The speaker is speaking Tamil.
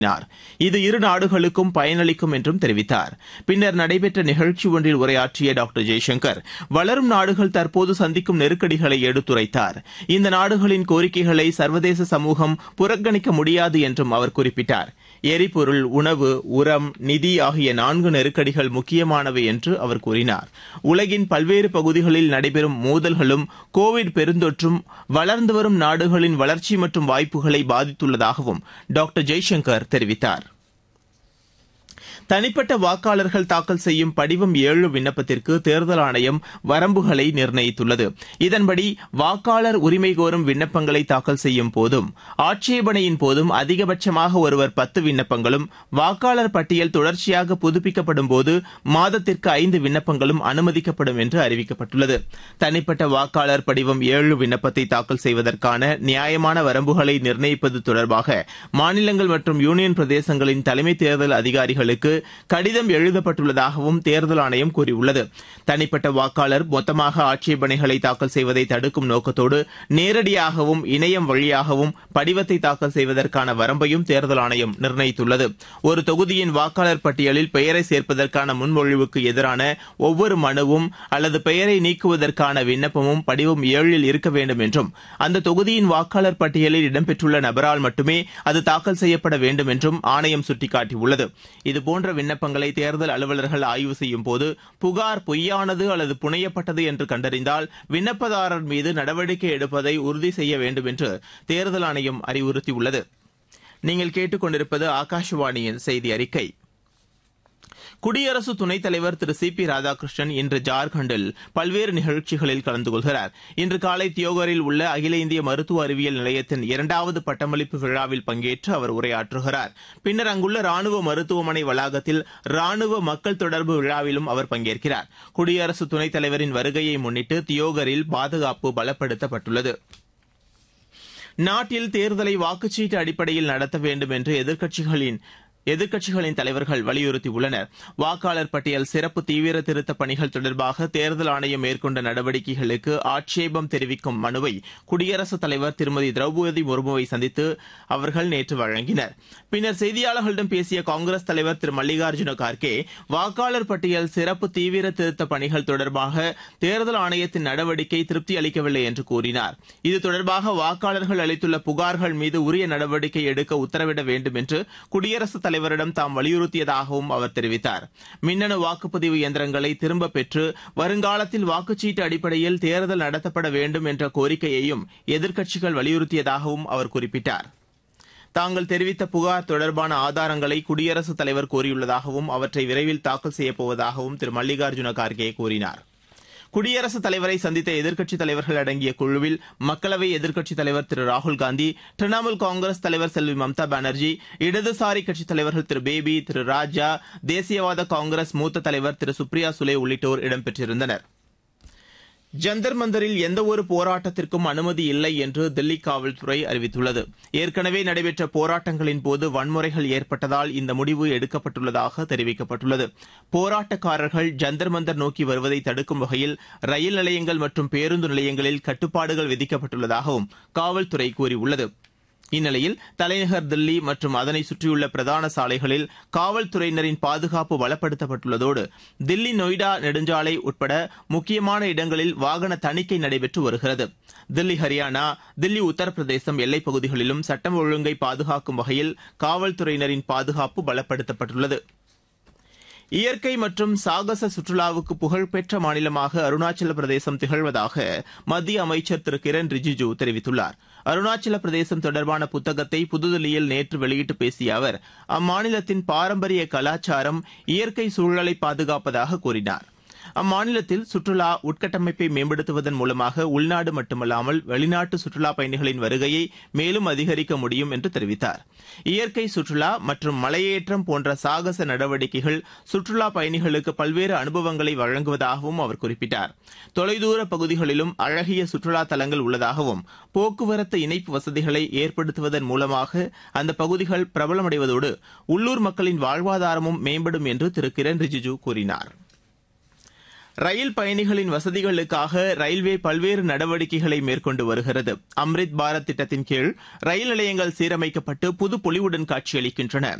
கூறினார் இது இரு நாடுகளுக்கும் பயனளிக்கும் என்றும் தெரிவித்தார் பின்னர் நடைபெற்ற நிகழ்ச்சி ஒன்றில் உரையாற்றிய டாக்டர் ஜெய்சங்கர் வளரும் நாடுகள் தற்போது சந்திக்கும் நெருக்கடிகளை எடுத்துரைத்தார் இந்த நாடுகளின் கோரிக்கைகளை சர்வதேச சமூகம் புறக்கணிக்க முடியாது என்றும் அவர் குறிப்பிட்டார் எரிபொருள் உணவு உரம் நிதி ஆகிய நான்கு நெருக்கடிகள் முக்கியமானவை என்று அவர் கூறினார் உலகின் பல்வேறு பகுதிகளில் நடைபெறும் மோதல்களும் கோவிட் பெருந்தொற்றும் வளர்ந்து வரும் நாடுகளின் வளர்ச்சி மற்றும் வாய்ப்புகளை பாதித்துள்ளதாகவும் டாக்டர் ஜெய்சங்கர் தெரிவித்தார் தனிப்பட்ட வாக்காளர்கள் தாக்கல் செய்யும் படிவம் ஏழு விண்ணப்பத்திற்கு தேர்தல் ஆணையம் வரம்புகளை நிர்ணயித்துள்ளது இதன்படி வாக்காளர் உரிமை கோரும் விண்ணப்பங்களை தாக்கல் செய்யும் போதும் ஆட்சேபனையின் போதும் அதிகபட்சமாக ஒருவர் பத்து விண்ணப்பங்களும் வாக்காளர் பட்டியல் தொடர்ச்சியாக புதுப்பிக்கப்படும் போது மாதத்திற்கு ஐந்து விண்ணப்பங்களும் அனுமதிக்கப்படும் என்று அறிவிக்கப்பட்டுள்ளது தனிப்பட்ட வாக்காளர் படிவம் ஏழு விண்ணப்பத்தை தாக்கல் செய்வதற்கான நியாயமான வரம்புகளை நிர்ணயிப்பது தொடர்பாக மாநிலங்கள் மற்றும் யூனியன் பிரதேசங்களின் தலைமை தேர்தல் அதிகாரிகளுக்கு கடிதம் எழுதப்பட்டுள்ளதாகவும் தேர்தல் ஆணையம் கூறியுள்ளது தனிப்பட்ட வாக்காளர் மொத்தமாக ஆட்சேபனைகளை தாக்கல் செய்வதை தடுக்கும் நோக்கத்தோடு நேரடியாகவும் இணையம் வழியாகவும் படிவத்தை தாக்கல் செய்வதற்கான வரம்பையும் தேர்தல் ஆணையம் நிர்ணயித்துள்ளது ஒரு தொகுதியின் வாக்காளர் பட்டியலில் பெயரை சேர்ப்பதற்கான முன்மொழிவுக்கு எதிரான ஒவ்வொரு மனுவும் அல்லது பெயரை நீக்குவதற்கான விண்ணப்பமும் படிவம் ஏழில் இருக்க வேண்டும் என்றும் அந்த தொகுதியின் வாக்காளர் பட்டியலில் இடம்பெற்றுள்ள நபரால் மட்டுமே அது தாக்கல் செய்யப்பட வேண்டும் என்றும் ஆணையம் சுட்டிக்காட்டியுள்ளது இதுபோன்ற விண்ணப்பங்களை தேர்தல் அலுவலர்கள் ஆய்வு செய்யும் போது புகார் பொய்யானது அல்லது புனையப்பட்டது என்று கண்டறிந்தால் விண்ணப்பதாரர் மீது நடவடிக்கை எடுப்பதை உறுதி செய்ய வேண்டும் என்று தேர்தல் ஆணையம் அறிவுறுத்தியுள்ளது நீங்கள் கேட்டுக்கொண்டிருப்பது ஆகாஷவாணியின் செய்தி அறிக்கை குடியரசு துணைத் தலைவர் திரு சி பி ராதாகிருஷ்ணன் இன்று ஜார்க்கண்டில் பல்வேறு நிகழ்ச்சிகளில் கலந்து கொள்கிறார் இன்று காலை தியோகரில் உள்ள அகில இந்திய மருத்துவ அறிவியல் நிலையத்தின் இரண்டாவது பட்டமளிப்பு விழாவில் பங்கேற்று அவர் உரையாற்றுகிறார் பின்னர் அங்குள்ள ராணுவ மருத்துவமனை வளாகத்தில் ராணுவ மக்கள் தொடர்பு விழாவிலும் அவர் பங்கேற்கிறார் குடியரசு துணைத் தலைவரின் வருகையை முன்னிட்டு தியோகரில் பாதுகாப்பு பலப்படுத்தப்பட்டுள்ளது நாட்டில் தேர்தலை வாக்குச்சீட்டு அடிப்படையில் நடத்த வேண்டும் என்று எதிர்க்கட்சிகளின் எதிர்க்கட்சிகளின் தலைவர்கள் வலியுறுத்தியுள்ளனர் வாக்காளர் பட்டியல் சிறப்பு தீவிர திருத்தப் பணிகள் தொடர்பாக தேர்தல் ஆணையம் மேற்கொண்ட நடவடிக்கைகளுக்கு ஆட்சேபம் தெரிவிக்கும் மனுவை குடியரசுத் தலைவர் திருமதி திரௌபதி முர்முவை சந்தித்து அவர்கள் நேற்று வழங்கினர் பின்னர் செய்தியாளர்களிடம் பேசிய காங்கிரஸ் தலைவர் திரு மல்லிகார்ஜுன கார்கே வாக்காளர் பட்டியல் சிறப்பு தீவிர திருத்தப் பணிகள் தொடர்பாக தேர்தல் ஆணையத்தின் நடவடிக்கை திருப்தி அளிக்கவில்லை என்று கூறினார் இது தொடர்பாக வாக்காளர்கள் அளித்துள்ள புகார்கள் மீது உரிய நடவடிக்கை எடுக்க உத்தரவிட வேண்டும் என்று குடியரசுத் தலைவரிடம் தாம் வலியுறுத்தியதாகவும் அவர் தெரிவித்தார் மின்னணு வாக்குப்பதிவு இயந்திரங்களை திரும்பப் பெற்று வருங்காலத்தில் வாக்குச்சீட்டு அடிப்படையில் தேர்தல் நடத்தப்பட வேண்டும் என்ற கோரிக்கையையும் எதிர்க்கட்சிகள் வலியுறுத்தியதாகவும் அவர் குறிப்பிட்டார் தாங்கள் தெரிவித்த புகார் தொடர்பான ஆதாரங்களை குடியரசுத் தலைவர் கோரியுள்ளதாகவும் அவற்றை விரைவில் தாக்கல் செய்யப்போவதாகவும் திரு மல்லிகார்ஜுன கார்கே கூறினார் குடியரசுத் தலைவரை சந்தித்த எதிர்க்கட்சித் தலைவர்கள் அடங்கிய குழுவில் மக்களவை எதிர்க்கட்சித் தலைவர் திரு ராகுல் காந்தி திரிணாமுல் காங்கிரஸ் தலைவர் செல்வி மம்தா பானர்ஜி இடதுசாரி கட்சித் தலைவர்கள் திரு பேபி திரு ராஜா தேசியவாத காங்கிரஸ் மூத்த தலைவர் திரு சுப்ரியா சுலே உள்ளிட்டோர் இடம்பெற்றிருந்தனர் ஜந்தர் மந்தரில் எந்தவொரு போராட்டத்திற்கும் அனுமதி இல்லை என்று தில்லி காவல்துறை அறிவித்துள்ளது ஏற்கனவே நடைபெற்ற போராட்டங்களின் போது வன்முறைகள் ஏற்பட்டதால் இந்த முடிவு எடுக்கப்பட்டுள்ளதாக தெரிவிக்கப்பட்டுள்ளது போராட்டக்காரர்கள் ஜந்தர் மந்தர் நோக்கி வருவதை தடுக்கும் வகையில் ரயில் நிலையங்கள் மற்றும் பேருந்து நிலையங்களில் கட்டுப்பாடுகள் விதிக்கப்பட்டுள்ளதாகவும் காவல்துறை கூறியுள்ளது இந்நிலையில் தலைநகர் தில்லி மற்றும் அதனை சுற்றியுள்ள பிரதான சாலைகளில் காவல்துறையினரின் பாதுகாப்பு பலப்படுத்தப்பட்டுள்ளதோடு தில்லி நொய்டா நெடுஞ்சாலை உட்பட முக்கியமான இடங்களில் வாகன தணிக்கை நடைபெற்று வருகிறது தில்லி ஹரியானா தில்லி உத்தரப்பிரதேசம் எல்லைப் பகுதிகளிலும் சட்டம் ஒழுங்கை பாதுகாக்கும் வகையில் காவல்துறையினரின் பாதுகாப்பு பலப்படுத்தப்பட்டுள்ளது இயற்கை மற்றும் சாகச சுற்றுலாவுக்கு புகழ்பெற்ற மாநிலமாக அருணாச்சல பிரதேசம் திகழ்வதாக மத்திய அமைச்சர் திரு கிரண் ரிஜிஜு தெரிவித்துள்ளார் அருணாச்சல பிரதேசம் தொடர்பான புத்தகத்தை புதுதில்லியில் நேற்று வெளியிட்டு பேசிய அவர் அம்மாநிலத்தின் பாரம்பரிய கலாச்சாரம் இயற்கை சூழலை பாதுகாப்பதாக கூறினார் அம்மாநிலத்தில் சுற்றுலா உட்கட்டமைப்பை மேம்படுத்துவதன் மூலமாக உள்நாடு மட்டுமல்லாமல் வெளிநாட்டு சுற்றுலா பயணிகளின் வருகையை மேலும் அதிகரிக்க முடியும் என்று தெரிவித்தார் இயற்கை சுற்றுலா மற்றும் மலையேற்றம் போன்ற சாகச நடவடிக்கைகள் சுற்றுலா பயணிகளுக்கு பல்வேறு அனுபவங்களை வழங்குவதாகவும் அவர் குறிப்பிட்டார் தொலைதூர பகுதிகளிலும் அழகிய சுற்றுலா தலங்கள் உள்ளதாகவும் போக்குவரத்து இணைப்பு வசதிகளை ஏற்படுத்துவதன் மூலமாக அந்த பகுதிகள் பிரபலமடைவதோடு உள்ளூர் மக்களின் வாழ்வாதாரமும் மேம்படும் என்று திரு கிரண் ரிஜிஜு கூறினார் ரயில் பயணிகளின் வசதிகளுக்காக ரயில்வே பல்வேறு நடவடிக்கைகளை மேற்கொண்டு வருகிறது அம்ரித் பாரத் திட்டத்தின் கீழ் ரயில் நிலையங்கள் சீரமைக்கப்பட்டு புது பொலிவுடன் காட்சியளிக்கின்றன